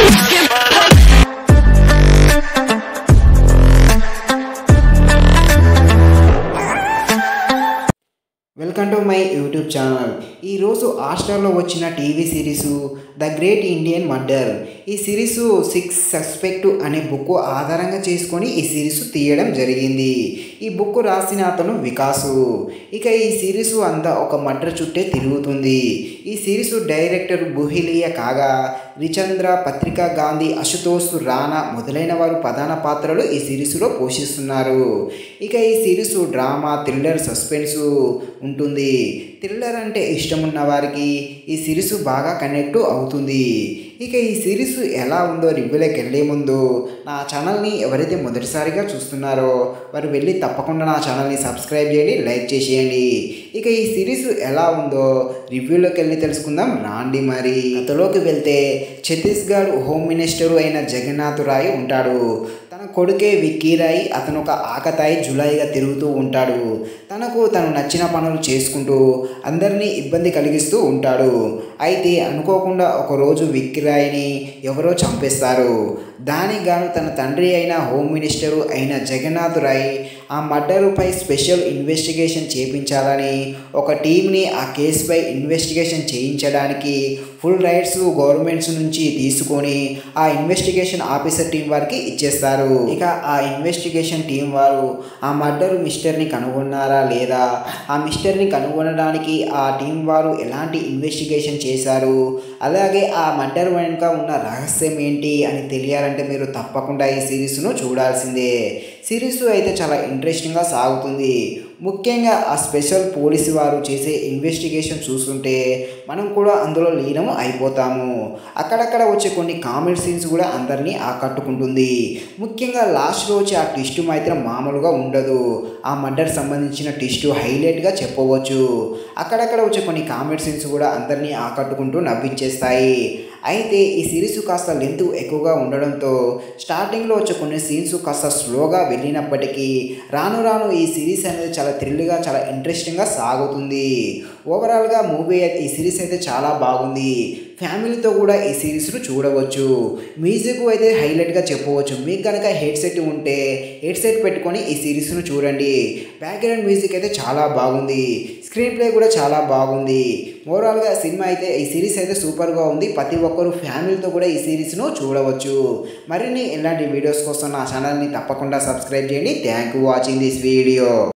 welcome to my YouTube channel ఈరోజు హాస్టల్లో వచ్చిన TV series the great Indian murder ఈ సిరీసు సిక్స్ సస్పెక్ట్ అనే బుక్ ఆధారంగా చేసుకొని ఈ సిరీస్ తీయడం జరిగింది ఈ బుక్ రాసిన అతను వికాసు ఇక ఈ సిరీసు అంతా ఒక మర్డర్ చుట్టే తిరుగుతుంది ఈ సిరీసు డైరెక్టర్ బుహిలియ కాగా రిచంద్ర పత్రికా గాంధీ అశుతోష్ రాణా మొదలైన వారు ప్రధాన పాత్రలు ఈ సిరీస్లో పోషిస్తున్నారు ఇక ఈ సిరీస్ డ్రామా థ్రిల్లర్ సస్పెన్సు ఉంటుంది థ్రిల్లర్ అంటే ఇష్టం ఉన్న వారికి ఈ సిరీస్ బాగా కనెక్ట్ అవుతుంది ఇక ఈ సిరీస్ ఎలా ఉందో రివ్యూలోకి వెళ్ళే ముందు నా ఛానల్ని ఎవరైతే మొదటిసారిగా చూస్తున్నారో వారు వెళ్ళి తప్పకుండా నా ఛానల్ని సబ్స్క్రైబ్ చేయండి లైక్ చేసేయండి ఇక ఈ సిరీస్ ఎలా ఉందో రివ్యూలోకి వెళ్ళి తెలుసుకుందాం రాండి మరి అతలోకి వెళ్తే ఛత్తీస్గఢ్ హోమ్ మినిస్టరు అయిన జగన్నాథ్ రాయ్ ఉంటాడు తన కొడుకే విక్కీ రాయ్ అతను ఒక ఆకతాయి జులాయిగా తిరుగుతూ ఉంటాడు తనకు తను నచ్చిన పనులు చేసుకుంటూ అందరినీ ఇబ్బంది కలిగిస్తూ ఉంటాడు అయితే అనుకోకుండా ఒకరోజు విక్కీ రాయ్ని ఎవరో చంపేస్తారు దానికి గాను తన తండ్రి అయిన హోమ్ మినిస్టరు అయిన జగన్నాథ్ రాయ్ ఆ మర్డరుపై స్పెషల్ ఇన్వెస్టిగేషన్ చేయించాలని ఒక టీంని ఆ కేసుపై ఇన్వెస్టిగేషన్ చేయించడానికి ఫుల్ రైట్స్ గవర్నమెంట్స్ నుంచి తీసుకొని ఆ ఇన్వెస్టిగేషన్ ఆఫీసర్ టీం వారికి ఇచ్చేస్తారు ఇక ఆ ఇన్వెస్టిగేషన్ టీం వారు ఆ మర్డర్ మిస్టర్ని కనుగొన్నారా లేదా ఆ మిస్టర్ని కనుగొనడానికి ఆ టీం వారు ఎలాంటి ఇన్వెస్టిగేషన్ చేశారు అలాగే ఆ మర్డర్ వెనుక ఉన్న రహస్యం ఏంటి అని తెలియాలంటే మీరు తప్పకుండా ఈ సిరీస్ను చూడాల్సిందే సిరీస్ అయితే చాలా ఇంట్రెస్టింగ్గా సాగుతుంది ముఖ్యంగా ఆ స్పెషల్ పోలీసు వారు చేసే ఇన్వెస్టిగేషన్ చూస్తుంటే మనం కూడా అందులో లీనం అయిపోతాము అక్కడక్కడ వచ్చే కొన్ని కామెంట్ సీన్స్ కూడా అందరినీ ఆకట్టుకుంటుంది ముఖ్యంగా లాస్ట్లో వచ్చే ఆ ట్విస్ట్ మాత్రం మామూలుగా ఉండదు ఆ మర్డర్ సంబంధించిన ట్విస్ట్ హైలైట్గా చెప్పవచ్చు అక్కడక్కడ వచ్చే కొన్ని కామెంట్ సీన్స్ కూడా అందరినీ ఆకట్టుకుంటూ నవ్వించేస్తాయి అయితే ఈ సిరీస్ కాస్త లెంత్ ఎక్కువగా ఉండడంతో స్టార్టింగ్లో వచ్చే కొన్ని సీన్స్ కాస్త స్లోగా వెళ్ళినప్పటికీ రాను రాను ఈ సిరీస్ అనేది చాలా థ్రిల్గా చాలా ఇంట్రెస్టింగ్గా సాగుతుంది ఓవరాల్గా మూవీ ఈ సిరీస్ అయితే చాలా బాగుంది ఫ్యామిలీతో కూడా ఈ సిరీస్ను చూడవచ్చు మ్యూజిక్ అయితే హైలైట్గా చెప్పవచ్చు మీకు కనుక హెడ్ సెట్ ఉంటే హెడ్ సెట్ పెట్టుకొని ఈ సిరీస్ను చూడండి బ్యాక్గ్రౌండ్ మ్యూజిక్ అయితే చాలా బాగుంది స్క్రీన్ ప్లే కూడా చాలా బాగుంది ఓవరాల్గా సినిమా అయితే ఈ సిరీస్ అయితే సూపర్గా ఉంది ప్రతి ఒక్కరు ఫ్యామిలీతో కూడా ఈ సిరీస్ను చూడవచ్చు మరిన్ని ఇలాంటి వీడియోస్ కోసం నా ఛానల్ని తప్పకుండా సబ్స్క్రైబ్ చేయండి thank you watching this video